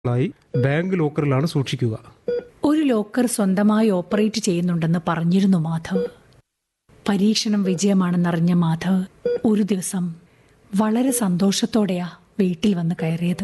ായി bank ലോക്കറിലാണ് സൂക്ഷിക്കുക ഒരു locker സ്വന്തമായി ഓപ്പറേറ്റ് ചെയ്യുന്നുണ്ടെന്ന് പറഞ്ഞിരുന്നു മാധവ് പരീക്ഷണം വിജയമാണെന്നറിഞ്ഞ മാധവ് ഒരു ദിവസം വളരെ സന്തോഷത്തോടെയാ വീട്ടിൽ വന്ന് കയറിയത്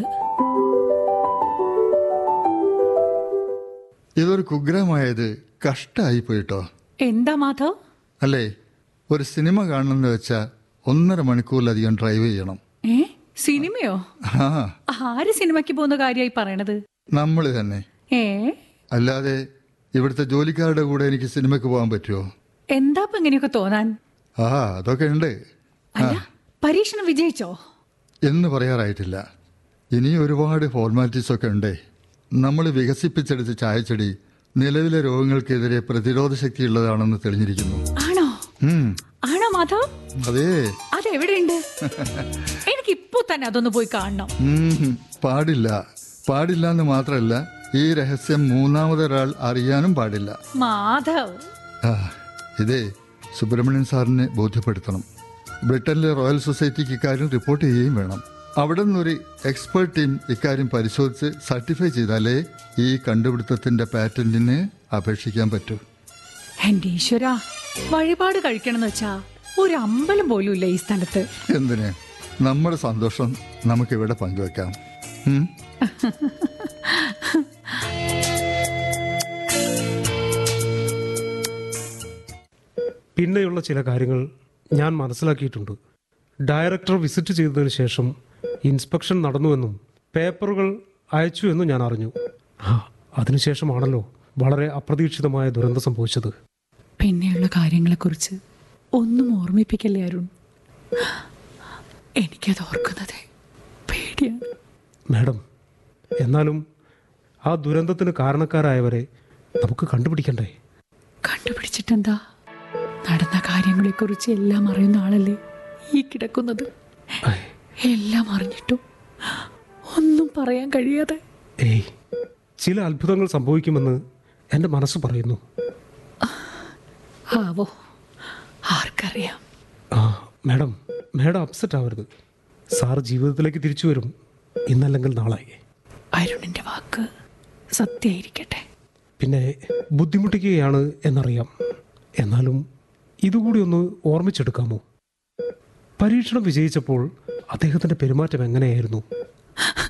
ഇതൊരു കുഗ്രഹമായത് കഷ്ടായി പോയിട്ടോ എന്താ മാധവ് അല്ലേ ഒരു സിനിമ കാണണമെന്ന് വെച്ചാൽ ഒന്നര മണിക്കൂറിലധികം ഡ്രൈവ് ചെയ്യണം ഏ സിനിമയോ ആ ആര് സിനിമയ്ക്ക് പോകുന്ന കാര്യമായി പറയണത് നമ്മൾ തന്നെ ഏ അല്ലാതെ ഇവിടുത്തെ ജോലിക്കാരുടെ കൂടെ എനിക്ക് സിനിമയ്ക്ക് പോകാൻ പറ്റുമോ എന്താ ഇപ്പൊ ഇങ്ങനെയൊക്കെ തോന്നാൻ ആ അതൊക്കെ ഉണ്ട് അല്ല പരീക്ഷണം വിജയിച്ചോ എന്ന് പറയാറായിട്ടില്ല ഇനി ഒരുപാട് ഫോർമാലിറ്റീസ് ഒക്കെ ഉണ്ടേ നമ്മൾ വികസിപ്പിച്ചെടുത്ത ചായച്ചെടി നിലവിലെ രോഗങ്ങൾക്കെതിരെ പ്രതിരോധ ശക്തിയുള്ളതാണെന്ന് തെളിഞ്ഞിരിക്കുന്നു ആണോ ഉം, ആണോ മാധവ് അതേ അതെവിടെയുണ്ട് എനിക്ക് ഇപ്പൊ തന്നെ അതൊന്ന് പോയി കാണണം ഉം, പാടില്ല പാടില്ല എന്ന് മാത്രമല്ല ഈ രഹസ്യം മൂന്നാമതൊരാൾ അറിയാനും പാടില്ല മാധവ് ആ, ഇതേ സുബ്രഹ്മണ്യൻ സാറിനെ ബോധ്യപ്പെടുത്തണം ബ്രിട്ടനിലെ റോയൽ സൊസൈറ്റിക്ക് ഇക്കാര്യം റിപ്പോർട്ട് ചെയ്യുകയും വേണം അവിടെ നിന്നൊരു എക്സ്പേർട്ട് ടീം ഇക്കാര്യം പരിശോധിച്ച് സർട്ടിഫൈ ചെയ്താലേ ഈ കണ്ടുപിടുത്തത്തിന്റെ പാറ്റന്റിന് അപേക്ഷിക്കാൻ പറ്റൂ എന്റെ ഈശ്വര വഴിപാട് കഴിക്കണമെന്ന് വെച്ചാ ഒരു അമ്പലം പോലും ഇല്ല ഈ സ്ഥലത്ത് എന്തിന് നമ്മുടെ സന്തോഷം നമുക്കിവിടെ പങ്കുവെക്കാം ഉം? പിന്നെയുള്ള ചില കാര്യങ്ങൾ ഞാൻ മനസ്സിലാക്കിയിട്ടുണ്ട് ഡയറക്ടർ വിസിറ്റ് ചെയ്തതിനു ശേഷം ഇൻസ്പെക്ഷൻ നടന്നുവെന്നും പേപ്പറുകൾ അയച്ചു എന്നും ഞാൻ അറിഞ്ഞു ആ അതിനുശേഷമാണല്ലോ വളരെ അപ്രതീക്ഷിതമായ ദുരന്തം സംഭവിച്ചത് പിന്നെയുള്ള കാര്യങ്ങളെക്കുറിച്ച് ഒന്നും ഓർമ്മിപ്പിക്കല്ലേ അരുൺ എനിക്കത് ഓർക്കുന്നത് പേടിയാണ് മാഡം എന്നാലും ആ ദുരന്തത്തിന് കാരണക്കാരായവരെ നമുക്ക് കണ്ടുപിടിക്കണ്ടേ കണ്ടുപിടിച്ചിട്ടെന്താ നടന്ന കാര്യങ്ങളെക്കുറിച്ച് എല്ലാം അറിയുന്ന ആളല്ലേ ഈ കിടക്കുന്നത് ഐ, എല്ലാം അറിഞ്ഞിട്ടും ഒന്നും പറയാൻ കഴിയാതെ ഏയ് ചില അത്ഭുതങ്ങൾ സംഭവിക്കുമെന്ന് എൻ്റെ മനസ്സ് പറയുന്നു ആവോ ആർക്കറിയാം ആ മാഡം മാഡം അപ്സെറ്റ് ആവരുത് സാർ ജീവിതത്തിലേക്ക് തിരിച്ചു വരും ഇന്നല്ലെങ്കിൽ നാളെ അരുണിന്റെ വാക്ക് സത്യമായിരിക്കട്ടെ പിന്നെ ബുദ്ധിമുട്ടിക്കുകയാണ് എന്നറിയാം എന്നാലും ഇതുകൂടി ഒന്ന് ഓർമ്മിച്ചെടുക്കാമോ പരീക്ഷണം വിജയിച്ചപ്പോൾ അദ്ദേഹത്തിൻ്റെ പെരുമാറ്റം എങ്ങനെയായിരുന്നു